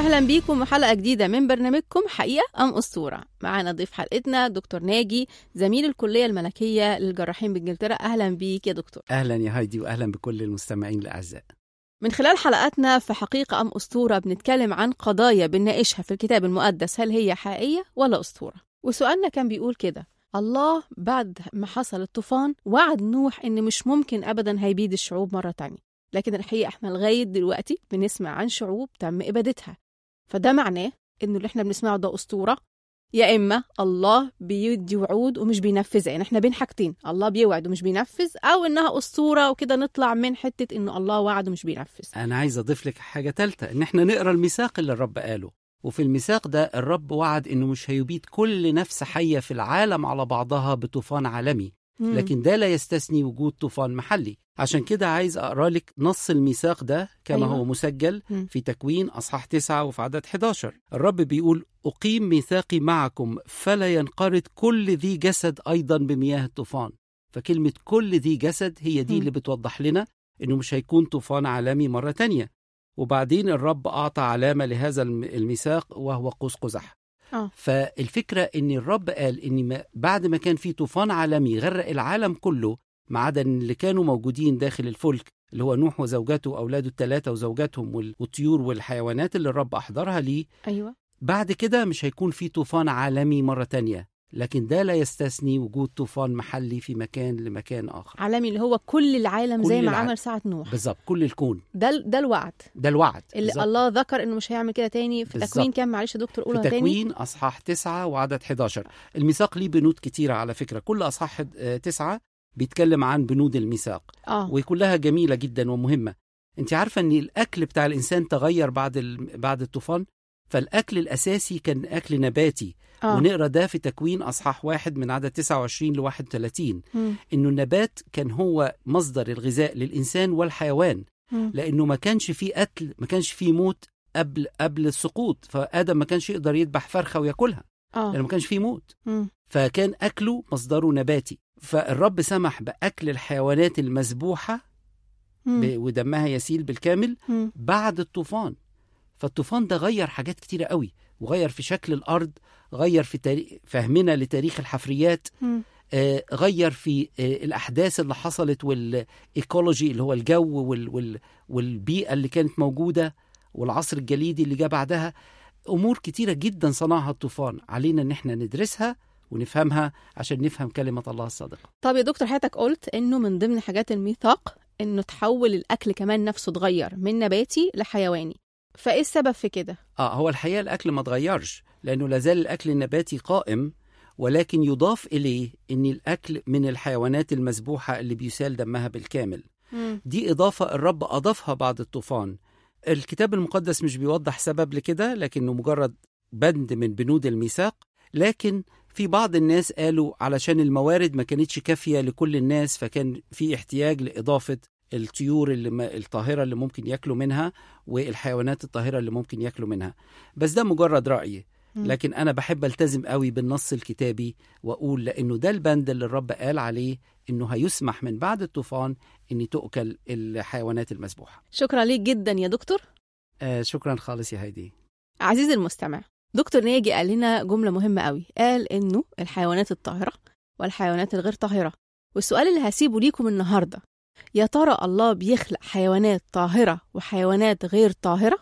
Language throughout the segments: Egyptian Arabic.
اهلا بيكم وحلقه جديده من برنامجكم حقيقه ام اسطوره معانا ضيف حلقتنا دكتور ناجي زميل الكليه الملكيه للجراحين بانجلترا اهلا بيك يا دكتور اهلا يا هايدي واهلا بكل المستمعين الاعزاء من خلال حلقاتنا في حقيقه ام اسطوره بنتكلم عن قضايا بنناقشها في الكتاب المقدس هل هي حقيقيه ولا اسطوره وسؤالنا كان بيقول كده الله بعد ما حصل الطوفان وعد نوح ان مش ممكن ابدا هيبيد الشعوب مره تانية لكن الحقيقه احنا لغايه دلوقتي بنسمع عن شعوب تم ابادتها فده معناه انه اللي احنا بنسمعه ده اسطوره يا اما الله بيدي وعود ومش بينفذها يعني احنا بين حاجتين الله بيوعد ومش بينفذ او انها اسطوره وكده نطلع من حته انه الله وعد ومش بينفذ انا عايز اضيف لك حاجه ثالثه ان احنا نقرا الميثاق اللي الرب قاله وفي الميثاق ده الرب وعد انه مش هيبيد كل نفس حيه في العالم على بعضها بطوفان عالمي مم. لكن ده لا يستثني وجود طوفان محلي عشان كده عايز اقرا لك نص الميثاق ده كما أيوة. أيوة. هو مسجل مم. في تكوين اصحاح 9 وفي عدد 11 الرب بيقول اقيم ميثاقي معكم فلا ينقرض كل ذي جسد ايضا بمياه الطوفان فكلمه كل ذي جسد هي دي مم. اللي بتوضح لنا انه مش هيكون طوفان عالمي مره تانية وبعدين الرب اعطى علامه لهذا الم- الميثاق وهو قوس قزح آه. فالفكره ان الرب قال ان ما بعد ما كان في طوفان عالمي غرق العالم كله ما عدا اللي كانوا موجودين داخل الفلك اللي هو نوح وزوجته واولاده الثلاثه وزوجاتهم وال- والطيور والحيوانات اللي الرب احضرها ليه ايوه بعد كده مش هيكون في طوفان عالمي مره تانية لكن ده لا يستثني وجود طوفان محلي في مكان لمكان اخر عالمي اللي هو كل العالم كل زي ما العالم. عمل ساعه نوح بالظبط كل الكون ده ال- ده الوعد ده الوعد اللي بالظبط. الله ذكر انه مش هيعمل كده تاني في بالظبط. تكوين كام معلش يا دكتور في قولها تاني تكوين أصحاح 9 وعدد 11 الميثاق ليه بنود كتيرة على فكرة كل أصحاح حد- آه، 9 بيتكلم عن بنود الميثاق اه وكلها جميلة جدا ومهمة انت عارفة ان الأكل بتاع الإنسان تغير بعد ال... بعد الطوفان فالأكل الأساسي كان أكل نباتي اه ونقرأ ده في تكوين أصحاح واحد من عدد 29 ل 31 مم. إنه النبات كان هو مصدر الغذاء للإنسان والحيوان مم. لانه ما كانش فيه قتل ما كانش فيه موت قبل قبل السقوط فادم ما كانش يقدر يذبح فرخه وياكلها اه لانه ما كانش فيه موت مم. فكان اكله مصدره نباتي فالرب سمح باكل الحيوانات المذبوحه مم. ب- ودمها يسيل بالكامل مم. بعد الطوفان فالطوفان ده غير حاجات كتيره قوي وغير في شكل الارض غير في تاريخ فهمنا لتاريخ الحفريات مم. آه، غير في آه، الاحداث اللي حصلت والايكولوجي اللي هو الجو وال وال والبيئه اللي كانت موجوده والعصر الجليدي اللي جاء بعدها امور كتيره جدا صنعها الطوفان علينا ان احنا ندرسها ونفهمها عشان نفهم كلمه الله الصادقه طب يا دكتور حضرتك قلت انه من ضمن حاجات الميثاق انه تحول الاكل كمان نفسه اتغير من نباتي لحيواني فايه السبب في كده اه هو الحقيقه الاكل ما اتغيرش لانه لازال الاكل النباتي قائم ولكن يضاف اليه ان الاكل من الحيوانات المذبوحه اللي بيسال دمها بالكامل مم. دي إضافة الرب أضافها بعد الطوفان الكتاب المقدس مش بيوضح سبب لكده لكنه مجرد بند من بنود الميثاق لكن في بعض الناس قالوا علشان الموارد ما كانتش كافية لكل الناس فكان في احتياج لإضافة الطيور اللي ما الطاهرة اللي ممكن ياكلوا منها والحيوانات الطاهرة اللي ممكن ياكلوا منها بس ده مجرد رأيي مم. لكن أنا بحب ألتزم قوي بالنص الكتابي وأقول لأنه ده البند اللي الرب قال عليه إنه هيسمح من بعد الطوفان ان تؤكل الحيوانات المذبوحه شكرا ليك جدا يا دكتور آه شكرا خالص يا هيدي عزيزي المستمع دكتور ناجي قال لنا جملة مهمة قوي قال إنه الحيوانات الطاهرة والحيوانات الغير طاهرة والسؤال اللي هسيبه ليكم النهاردة يا ترى الله بيخلق حيوانات طاهرة وحيوانات غير طاهرة؟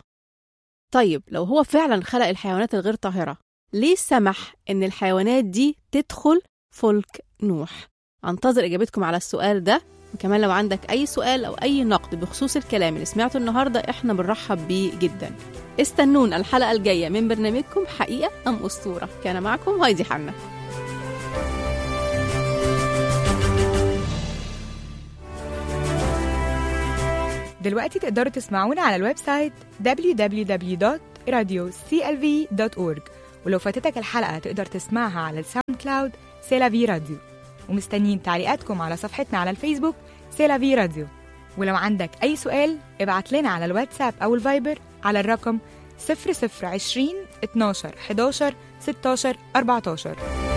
طيب لو هو فعلا خلق الحيوانات الغير طاهرة ليه سمح إن الحيوانات دي تدخل فلك نوح؟ أنتظر إجابتكم على السؤال ده وكمان لو عندك أي سؤال أو أي نقد بخصوص الكلام اللي سمعته النهاردة إحنا بنرحب بيه جدا استنونا الحلقة الجاية من برنامجكم حقيقة أم أسطورة كان معكم هايدي حنا دلوقتي تقدروا تسمعونا على الويب سايت www.radioclv.org ولو فاتتك الحلقة تقدر تسمعها على الساوند كلاود سيلافي راديو ومستنيين تعليقاتكم على صفحتنا على الفيسبوك سيلافي راديو ولو عندك أي سؤال ابعت لنا على الواتساب أو الفايبر على الرقم 0020 12 11 16 14